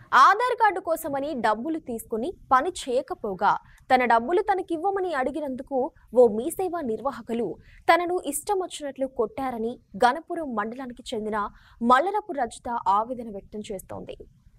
Aadhaar card కోసమని డబ్బులు తీసుకుని పని చేయకపోగా తన డబ్బులు తనకివ్వమని అడిగినందుకు ఓ మీసేవా నిర్వాహకులు తనను ఇష్టం వచ్చినట్లు కొట్టారని గణపురం మండలానికి చెందిన మల్లరపు రజిత ఆవేదన వ్యక్తం చేస్తోంది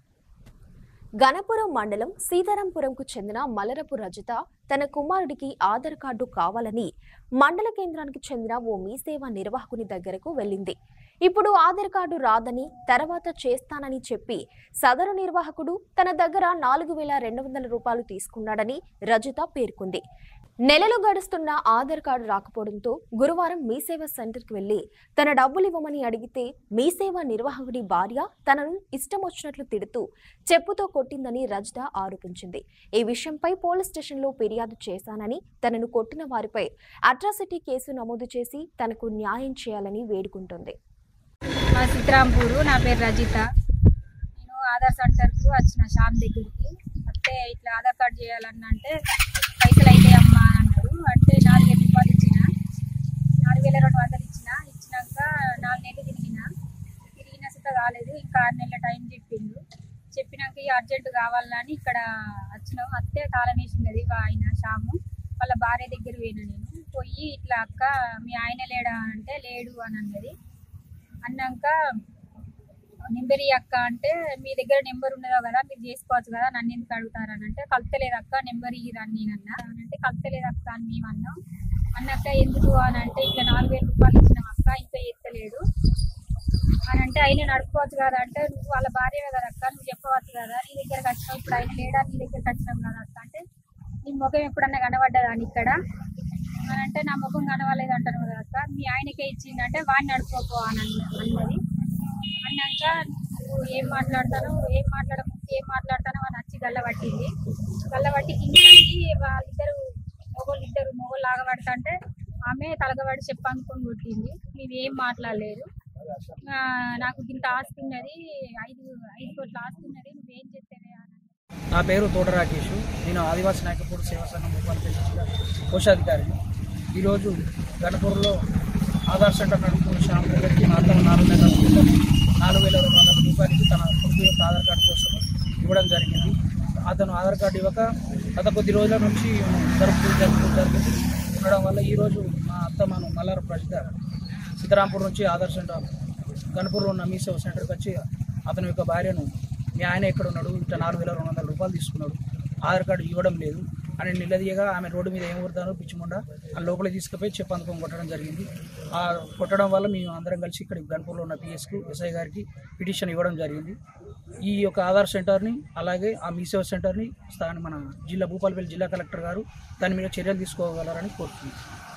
గణపురం మండలం సీతారాంపురంకు చెందిన మలరపు రజిత తన కుమారుడికి ఆధార్ కార్డు కావాలని మండల కేంద్రానికి చెందిన ఓ మీసేవ నిర్వాహకుని దగ్గరకు వెళ్ళింది ఇప్పుడు ఆధార్ కార్డు రాదని తర్వాత చేస్తానని చెప్పి సదరు నిర్వాహకుడు తన దగ్గర నాలుగు వేల రెండు వందల రూపాయలు తీసుకున్నాడని రజిత పేర్కొంది నెలలు గడుస్తున్న ఆధార్ కార్డు రాకపోవడంతో గురువారం మీసేవ సెంటర్కి వెళ్లి తన డబ్బులు ఇవ్వమని అడిగితే మీసేవ నిర్వాహకుడి భార్య తనను ఇష్టం వచ్చినట్లు తిడుతూ చెప్పుతో కొట్టిందని రజిత ఆరోపించింది ఈ విషయంపై పోలీస్ స్టేషన్లో ఫిర్యాదు చేశానని తనను కొట్టిన వారిపై అట్రాసిటీ కేసు నమోదు చేసి తనకు న్యాయం చేయాలని వేడుకుంటుంది మా సిత్రాంపూరు నా పేరు రజిత నేను ఆధార్ సెంటర్కు వచ్చిన షాప్ దగ్గరికి వస్తే ఇట్లా ఆధార్ కార్డ్ చేయాలన్న అంటే పైసలు అయితే అమ్మా అని అన్నారు అంటే నాలుగు వేల రూపాయలు ఇచ్చిన నాలుగు వేల రెండు వందలు ఇచ్చిన ఇచ్చినాక నాలుగు నెలలు తిరిగిన తిరిగిన సుత కాలేదు ఇంకా ఆరు నెలల టైం చెప్పిండు చెప్పినాక ఈ అర్జెంట్ కావాలని ఇక్కడ వచ్చినాం వస్తే తాళం వేసినది ఆయన షాము వాళ్ళ భార్య దగ్గర పోయినా నేను పోయి ఇట్లా అక్క మీ ఆయన లేడా అంటే లేడు అని అన్నది అన్నాక నెంబర్ అక్క అంటే మీ దగ్గర నెంబర్ ఉన్నదో కదా మీరు చేసుకోవచ్చు కదా నన్ను ఎందుకు అడుగుతారని అంటే కలుతలేదు అక్క నెంబర్ ఇయ్యరని నేను అన్నా అని అంటే కలుతలేదు అక్క అని మేము అన్నాం అన్నాక ఎందుకు అని అంటే ఇట్లా నాలుగు వేల రూపాయలు ఇచ్చినాం అక్క ఇంకా ఎత్తలేడు అని అంటే ఆయన నడుపుకోవచ్చు కదా అంటే నువ్వు వాళ్ళ భార్య కదా అక్క నువ్వు చెప్పవచ్చు కదా నీ దగ్గరకు వచ్చినావు ఇప్పుడు ఆయన లేడా నీ దగ్గరకు వచ్చినాం కదా అక్క అంటే నీ ముఖం ఎప్పుడన్నా కనబడ్డదా అని ఇక్కడ అని అంటే నా ముఖం కనవలేదు అంటాను కదా అక్క మీ ఆయనకే ఇచ్చిందంటే వాడిని నడుపుకోపో అని అన్న- అన్నది అన్నాక నువ్వు ఏం మాట్లాడతాను ఏం మాట్లాడ ఏం మాట్లాడతానో అని వచ్చి గల్ల పట్టింది గల్ల పట్టి కిందకి వాళ్ళిద్దరు మొగోళ్ళు ఇద్దరు మొగోళ్ళు లాగబడతా అంటే ఆమె తలగబడి చెప్పు అనుకొని కొట్టింది మేము ఏం మాట్లాడలేదు ఆ, నాకు ఇంత ఆస్తి ఉన్నది ఐదు ఐదు కోట్ల ఆస్తి ఉన్నది నువ్వేం చేస్తేనే అని అన్నది. నా పేరు తోట రాకేష్ నేను ఆదివాసీ నాయకపూడి సేవా సంఘం భూపాలపల్లి జిల్లా కోశాధికారిని ఈరోజు గణపూర్లో ఆధార్ సెంటర్ నడుపుతున్న శ్యామ్ దగ్గరికి మా అత్తమ్మ నాలుగు నెలల క్రితం నాలుగు వేల రెండు వందల రూపాయలకి తన కొడుకు యొక్క ఆధార్ కార్డు కోసం ఇవ్వడం జరిగింది అతను ఆధార్ కార్డు ఇవ్వక గత కొద్ది రోజుల నుంచి జరుపు జరుపు జరుగుతూ ఉండడం వల్ల ఈరోజు మా అత్తమ్మను మల్లార ప్రజల సిద్ధరాంపూర్ నుంచి ఆధార్ సెంటర్ గణపూర్లో ఉన్న మీ సేవ సెంటర్కి వచ్చి అతని యొక్క భార్యను మీ ఆయన ఎక్కడ ఉన్నాడు ఇట్లా నాలుగు వేల రెండు వందల రూపాయలు తీసుకున్నాడు ఆధార్ కార్డు ఇవ్వడం లేదు అని నిలదీయగా ఆమె రోడ్డు మీద ఏం కొడతానో పిచ్చిముండ ఆ లోపలికి తీసుకుపోయి చెప్పు అందుకొని కొట్టడం జరిగింది ఆ కొట్టడం వల్ల మేము అందరం కలిసి ఇక్కడ గన్పూర్లో ఉన్న పిఎస్కు ఎస్ఐ గారికి పిటిషన్ ఇవ్వడం జరిగింది ఈ యొక్క ఆధార్ సెంటర్ని అలాగే ఆ మీసేవ సెంటర్ని స్థాని మన జిల్లా భూపాలపల్లి జిల్లా కలెక్టర్ గారు దాని మీద చర్యలు తీసుకోగలరని కోరుతున్నాం